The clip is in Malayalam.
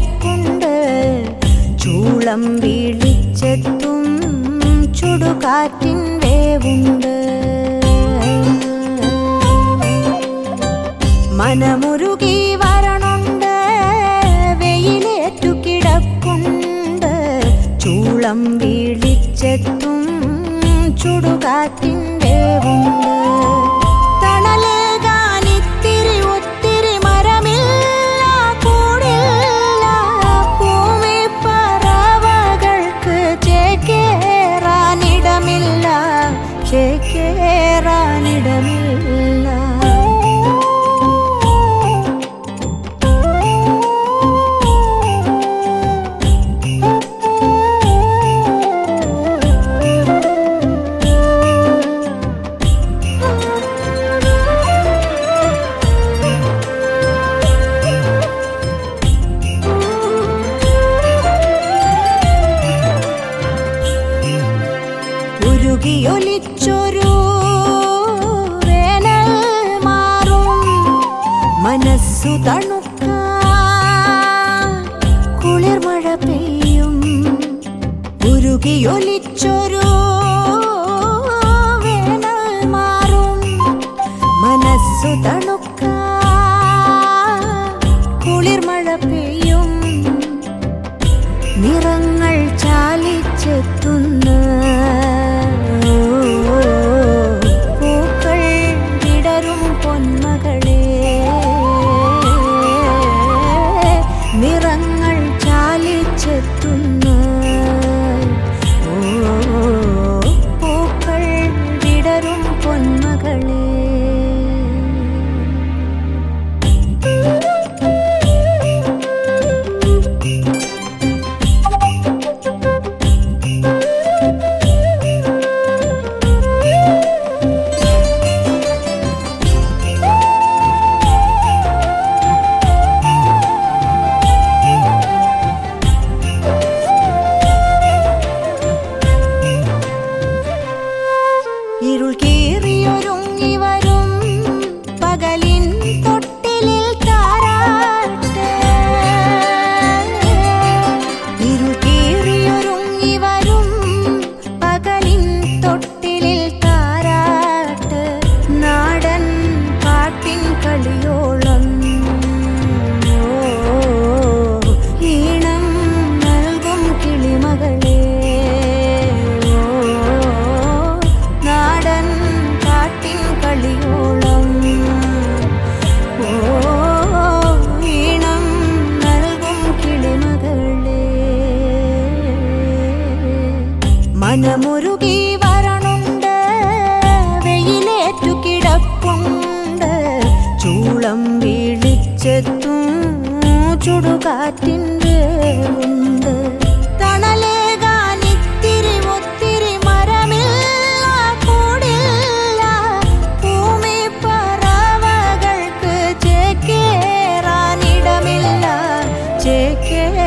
കിടപ്പുണ്ട് ചൂളം വീഴിച്ചെത്തും ചുടുകാറ്റിൻ വേവുണ്ട് മനമുരുകി വരണുണ്ട് വെയിലേറ്റു കിടപ്പുണ്ട് ചൂളം വീഴിച്ചെത്തും ചുടുകാറ്റിൻ വേവുണ്ട് തണലേകാനിത്തിരി ഒത്തിരി മരമില്ല കൂടില്ല ഭൂമി പറവകൾക്ക് ചേക്കേറാനിടമില്ല ചേക്കേറാനിടമില്ല ഉരുകിയൊലിച്ചൊരു വേനൽ മാറും മനസ്സു തണുക്കാൻ കുളിർമഴ പെയ്യും ഉരുകിയൊലിച്ചൊരു വേനൽ മാറും മനസ്സു തണുക്കാൻ കുളിർമഴ പെയ്യും നിറങ്ങൾ ചാലിച്ചെത്തുന്ന പൂക്കൾ വിടരും പൊന്മകളെ നിറങ്ങൾ ചാലിച്ചെത്തുന്ന പൂക്കൾ വിടരും പൊന്മകളെ ഇരുൾ കീറിയൊരുങ്ങി വരും പകലിൻ തൊട്ടിലിൽ താരാട്ട് ഇരുൾ കീറിയൊരുങ്ങി വരും പകലിൻ തൊട്ടിലിൽ താരാട്ട് നാടൻ പാട്ടിൻ കളിയോളം ഈണം നൽകും കിളിമകളെ നാടൻ പാട്ടിൻ കളിയോളം ഓ ഈണം നൽകും കിളിമകളെ മനമുരുകി വരണുണ്ട് വെയിലേറ്റു കിടപ്പുണ്ട് ചൂളം വീഴിച്ചെത്തും ചുടുകാറ്റിൻ്റെ ഉണ്ട് തണലേകാനിത്തിരി ഒത്തിരി മരമില്ല കൂടില്ല ഭൂമി പറവകൾക്ക് ചേക്കേറാനിടമില്ല ചേക്കേ